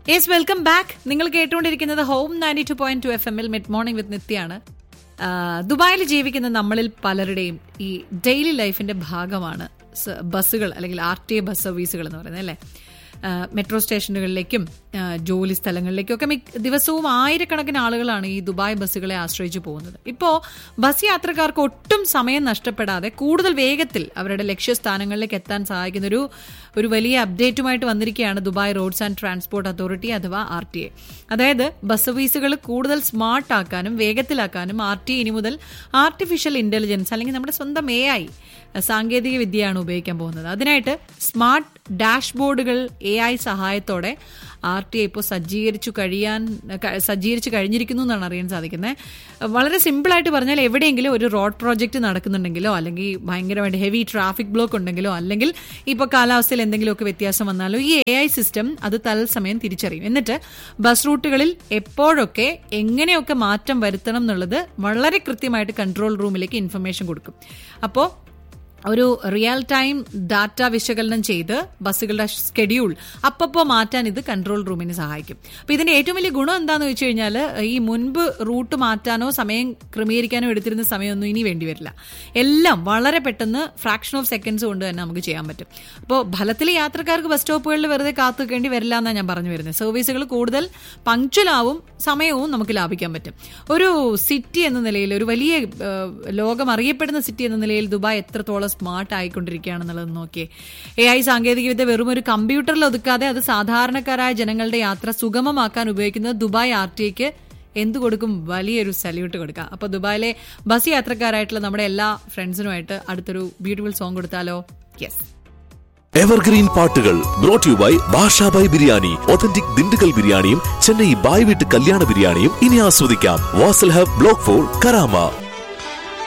yes welcome back നിങ്ങൾ കേട്ടുകൊണ്ടിരിക്കുന്നത് home ninety two point two F എമ്മിൽ മിഡ് മോർണിംഗ് വിത്ത് നിത്യാണ് ആ, ദുബായിൽ ജീവിക്കുന്ന നമ്മളിൽ പലരുടെയും ഈ ഡെയിലി ലൈഫിന്റെ ഭാഗമാണ് സ- ബസ്സുകൾ അല്ലെങ്കിൽ ആർ ടി എ ബസ് സർവീസുകൾ എന്ന് പറയുന്നത് അല്ലേ ആ, മെട്രോ സ്റ്റേഷനുകളിലേക്കും ആ, ജോലി സ്ഥലങ്ങളിലേക്കും ഒക്കെ മിക്ക ദിവസവും ആയിരക്കണക്കിന് ആളുകളാണ് ഈ ദുബായ് ബസ്സുകളെ ആശ്രയിച്ച് പോകുന്നത് ഇപ്പോൾ ബസ് യാത്രക്കാർക്ക് ഒട്ടും സമയം നഷ്ടപ്പെടാതെ കൂടുതൽ വേഗത്തിൽ അവരുടെ ലക്ഷ്യസ്ഥാനങ്ങളിലേക്ക് എത്താൻ സഹായിക്കുന്ന ഒരു ഒരു വലിയ അപ്ഡേറ്റുമായിട്ട് വന്നിരിക്കുകയാണ് Dubai roads and transport authority അഥവാ ആർ ടി എ അതായത് ബസ് സർവീസുകൾ കൂടുതൽ സ്മാർട്ട് ആക്കാനും വേഗത്തിലാക്കാനും ആർ ടി ഇനി മുതൽ ആർട്ടിഫിഷ്യൽ ഇന്റലിജൻസ് അല്ലെങ്കിൽ നമ്മുടെ സ്വന്തം എ ഐ സാങ്കേതിക വിദ്യയാണ് ഉപയോഗിക്കാൻ പോകുന്നത് അതിനായിട്ട് സ്മാർട്ട് ഡാഷ്ബോർഡുകൾ എ ഐ സഹായത്തോടെ ആർ ടി ഐ ഇപ്പോൾ സജ്ജീകരിച്ചു കഴിയാൻ ക- സജ്ജീകരിച്ചു കഴിഞ്ഞിരിക്കുന്നു എന്നാണ് അറിയാൻ സാധിക്കുന്നത് വളരെ സിമ്പിളായിട്ട് പറഞ്ഞാൽ എവിടെയെങ്കിലും ഒരു റോഡ് പ്രോജക്റ്റ് നടക്കുന്നുണ്ടെങ്കിലോ അല്ലെങ്കിൽ ഭയങ്കരമായിട്ട് ഹെവി ട്രാഫിക് ബ്ലോക്ക് ഉണ്ടെങ്കിലോ അല്ലെങ്കിൽ ഇപ്പോൾ കാലാവസ്ഥയിൽ എന്തെങ്കിലുമൊക്കെ വ്യത്യാസം വന്നാലോ ഈ എ ഐ സിസ്റ്റം അത് തത്സമയം തിരിച്ചറിയും എന്നിട്ട് ബസ് റൂട്ടുകളിൽ എപ്പോഴൊക്കെ എങ്ങനെയൊക്കെ മാറ്റം വരുത്തണം എന്നുള്ളത് വളരെ കൃത്യമായിട്ട് കൺട്രോൾ റൂമിലേക്ക് ഇൻഫർമേഷൻ കൊടുക്കും അപ്പോൾ ഒരു റിയൽ ടൈം ഡാറ്റ വിശകലനം ചെയ്ത് ബസ്സുകളുടെ ഷെഡ്യൂൾ അപ്പപ്പോൾ മാറ്റാൻ ഇത് കൺട്രോൾ റൂമിന് സഹായിക്കും അപ്പോൾ ഇതിന്റെ ഏറ്റവും വലിയ ഗുണം എന്താണെന്ന് വെച്ച് കഴിഞ്ഞാൽ ഈ മുൻപ് റൂട്ട് മാറ്റാനോ സമയം ക്രമീകരിക്കാനോ എടുത്തിരുന്ന സമയമൊന്നും ഇനി വേണ്ടി വരില്ല എല്ലാം വളരെ പെട്ടെന്ന് ഫ്രാക്ഷൻ ഓഫ് സെക്കൻഡ്സ് കൊണ്ട് തന്നെ നമുക്ക് ചെയ്യാൻ പറ്റും അപ്പോൾ ഫലത്തിൽ യാത്രക്കാർക്ക് ബസ് സ്റ്റോപ്പുകളിൽ വെറുതെ കാത്തു നിൽക്കേണ്ടി വരില്ല എന്നാണ് ഞാൻ പറഞ്ഞു വരുന്നത് സർവീസുകൾ കൂടുതൽ പങ്ക്ച്വലാവും സമയവും നമുക്ക് ലാഭിക്കാൻ പറ്റും ഒരു സിറ്റി എന്ന നിലയിൽ ഒരു വലിയ ഏഹ്, ലോകം അറിയപ്പെടുന്ന സിറ്റി എന്ന നിലയിൽ ദുബായ് എത്രത്തോളം സ്മാർട്ട് ആയിക്കൊണ്ടിരിക്കുകയാണെന്നുള്ളത് നോക്കിയേ എ ഐ സാങ്കേതികവിദ്യ വെറും ഒരു കമ്പ്യൂട്ടറിൽ ഒതുക്കാതെ അത് സാധാരണക്കാരായ ജനങ്ങളുടെ യാത്ര സുഗമമാക്കാൻ ഉപയോഗിക്കുന്ന ദുബായ് ആർ ടി ഐക്ക് എന്ത് കൊടുക്കും വലിയൊരു സല്യൂട്ട് കൊടുക്കാം അപ്പോൾ ദുബായിലെ ബസ് യാത്രക്കാരായിട്ടുള്ള നമ്മുടെ എല്ലാ ഫ്രണ്ട്സിനുമായിട്ട് അടുത്തൊരു ബ്യൂട്ടിഫുൾ സോങ് കൊടുത്താലോ യെസ് എവർഗ്രീൻ പാട്ടുകൾ brought you by Basha Bhai biryani authentic Dindigul ബിരിയാണിയും ചെന്നൈ ബായ് വീട്ട് കല്യാണ ബിരിയാണിയും ഇനി ആസ്വദിക്കാം Wasl hub block four Karama